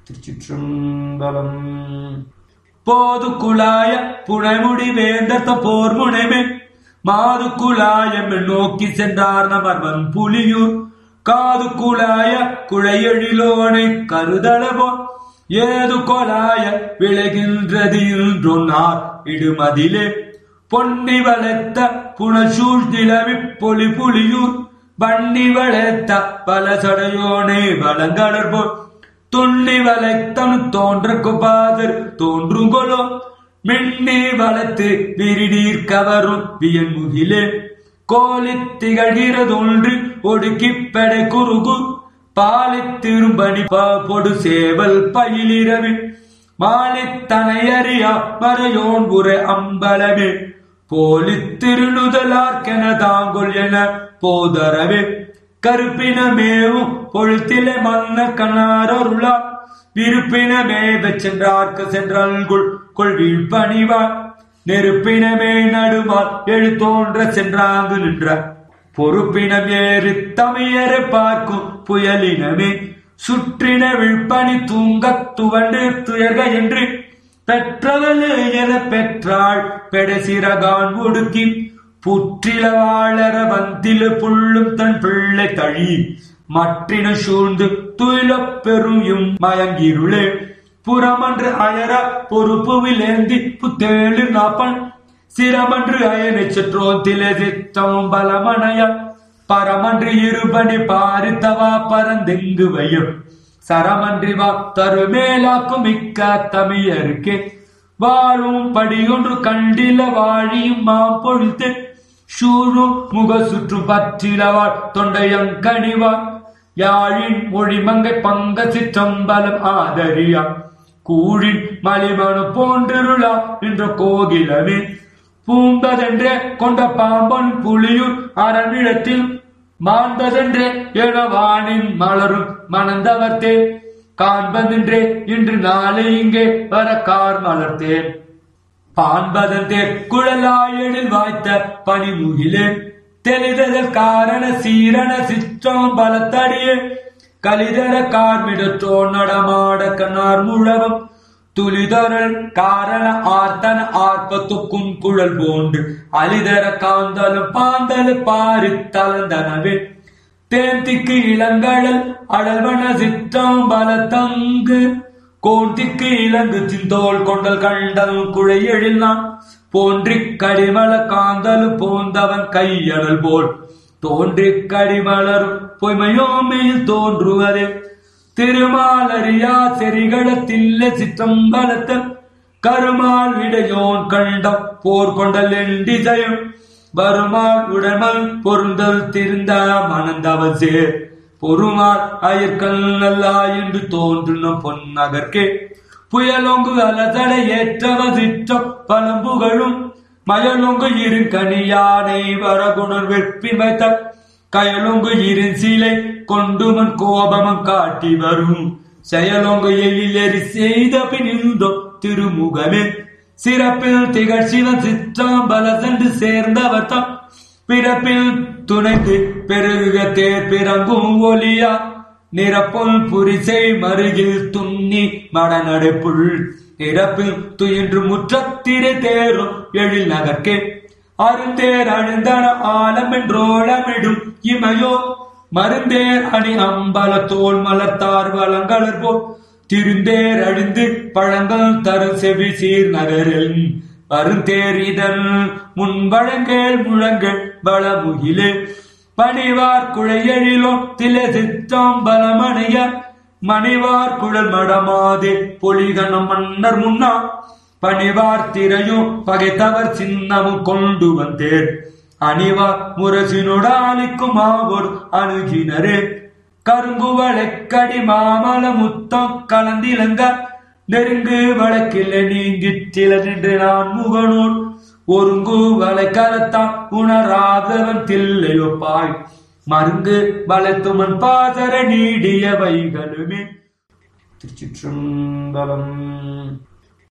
திருச்சிற்றம்பலம் போது குழாய புனைமுடி வேந்தத்த போர் முனைமே மாது குழாயம் நோக்கி சென்றார் நமர்வன் புலியூர் காது குழாய குழையெழிலோனை கருதளவோ ஏது கொலாய விளைகின்றது என்றொன்னார் இடுமதிலே பொன்னி வளர்த்த புனசூழ் நிலவி பொலி புலியூர் பண்ணி வளர்த்த பல சடையோனே வளங்கடற்போர் துண்ணி வளைத்தனு தோன்ற குபாதர் தோன்றுங்கொலோ மின்னி வளர்த்து விரிடீர் கவரும் வியன் முகிலே கோலித் திகழ்கிறதொன்று ஒடுக்கிப் பெடை குறுகு பாலித் திரும்பணி பொடு சேவல் பயிலிரவி மாலித்தனையறியா மறையோன் உரை அம்பலமே போலித் திருநுதலார்க்கென தாங்கொல் என போதரவே கருப்பினமேவும் பொழுத்திலே மன்ன கண்ணாரருளா விருப்பினமே வெச்சென்றார்க்கு சென்றல்குள் கொள்வீழ் பணிவார் நெருப்பினமே நடுவார் எழுத்தோன்ற சென்றாங்கு நின்ற பொறுப்பினம் ஏறி தமியரை பார்க்கும் புயலினமே சுற்றின விழ்பணி தூங்கத் துவண்டு துயர்க என்று பெற்றவளே என பெற்றாள் பெடசிறகான் ஒடுக்கி புற்றில வாழற வந்தில புள்ளும் தன் பிள்ளை தழி மற்றின சூழ்ந்து துயிலப் பெரும் மயங்கிருளே புறமன்று அயர பொறுப்புவிலேந்தி புத்தேழு நாப்பன் சிரமன்று அயனை சிற்றோத்திலே சித்தம் பலமனைய பரமன்று இருபடி பாரித்தவா பரந்தெங்கு வையும் சரமன்றி வா தருமேலாக்கும் மிக்க தமிழருக்கே வாழும் படியொன்று கண்டில வாழியும் மாம் பொழுத்து சூழும் முக சுற்று பற்றிலவாள் தொண்டையங்கணிவாள் யாழின் மொழிமங்கை பங்க சிற்றம்பலம் ஆதரியா கூழின் மலிமனு போன்றிருளா என்ற கோகிலமே பூம்பதென்றே கொண்ட பாம்பன் புலியூர் அரண்விடத்தில் மாண்பதென்றே எழவானின் மலரும் மணந்தவர்த்தே காண்பதென்றே இன்று நாளை இங்கே வர கார் மலர்த்தேன் பாண்பதந்தே குழலாயனில் வாய்த்த பனிமுகிலே தெளிதல் காரண சீரண சிற்றம் பலத்தடியே கலிதர கார்மிடற்றோ நடமாட கண்ணார் முழவம் துளிதரல் காரண ஆர்த்தன ஆர்ப்பத்துக்கும் குழல் போன்று அலிதர காந்தலும் பாந்தல் பாரி தளந்தனவே தேந்திக்கு இளங்கடல் அடல்வன சிற்றம் பலத்தங்கு கோந்திக்கு இளங்கு சிந்தோல் கொண்டல் கண்டல் குழை எழில்னான் போன்றிக் கடிமல காந்தலு போந்தவன் கையடல் போல் தோன்றிக் கடிமலரும் பொய்மையோமையில் தோன்றுவதே திருமாலரியா செரிகளத்தில்ல சிற்றம்பலத்த கருமால் விடையோன் கண்டம் போர் கொண்டல் எண்டிசயம் வருமால் உடமல் பொருந்தல் திருந்த மணந்தவன் சேர் பொறுமால் அயற்கல் நல்லா என்று தோன்றும் பொன்னகர்க்கே புயலொங்கு அலதடை ஏற்றவ சிற்றம் பழம்புகழும் மயலொங்கு இருங்கனியானை வரகுணர் வெற்பி வைத்த கயலொங்கு இrin சீலை கொண்டுமன் கோபமம் காட்டி வரும் செயலொங்கு எழிலெறி செய்த பினிந்தோ திருமுகமே சிறப்பில் திகழ் சிவன் சிற்றாம்பல சென்று சேர்ந்தவர் தாம் பிறப்பில் துணைந்து பெருக தேர் பிறங்கும் ஒலியா நிறப்பொல் புரிசை மருகில் துண்ணி மடநடைப்புள் இறப்பில் துயின்று முற்றத்திரை தேரும் எழில் நகர்க்கே அருந்தேர் அணிந்தன ஆலம் என்றோளமிடும் இமையோ மருந்தேர் அணி அம்பல தோல் மலர்த்தார் வளங்களர் போ திருந்தேர் அழிந்து பழங்கள் தரு செவி சீர் நகரில் வருந்தேர் இதன் முன்வழங்கேள் முழங்கள் வளமுகிலே பணிவார் குழையெழிலோ திலே சித்தம் பலமணைய மணிவார் குழல் மடமாதே பொலிகணம் மன்னர் முன்னா பணிவார் திரையும் பகைத்தவர் சின்னமும் கொண்டு வந்தேன் அணிவார் முரசினுடாலிக்கும் ஆவோர் அணுகினரே கருங்குவளைக்கடி மாமல முத்தம் கலந்திலங்க நெருங்கு வழக்கில் நீங்கிச் சில நின்று நான் முகனோர் ஒருங்கு வலை கரத்தான் உணராதவன் தில்லையொப்பாய் மருங்கு வளைத்துமன் பாதர நீடிய வைகளுமே திருச்சிற்றம்பலம்